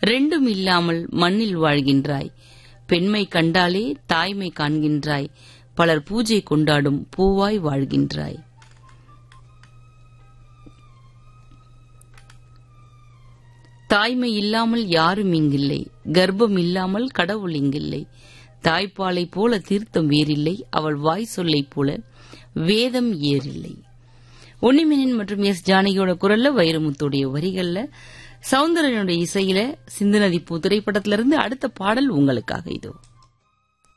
ரெண்டும் இல்லாமல் மண்ணில் வாழ்கின்றாய் பெண்மை கண்டாலே தாய்மை காண்கின்றாய் பலர் பூஜை கொண்டாடும் பூவாய் வாழ்கின்றாய் தாய்மை இல்லாமல் யாரும் இங்கில்லை கர்ப்பம் இல்லாமல் கடவுள் இங்கில்லை தாய்ப்பாலை போல தீர்த்தம் வேறில்லை அவள் வாய் சொல்லைப் போல வேதம் ஏறில்லை உன்னிமினின் மற்றும் எஸ் ஜானகியோட குரல்ல வைரமுத்துடைய வரிகள்ல சவுந்தரனுடைய இசையில சிந்துநதி பூ திரைப்படத்திலிருந்து அடுத்த பாடல் உங்களுக்காக இதோ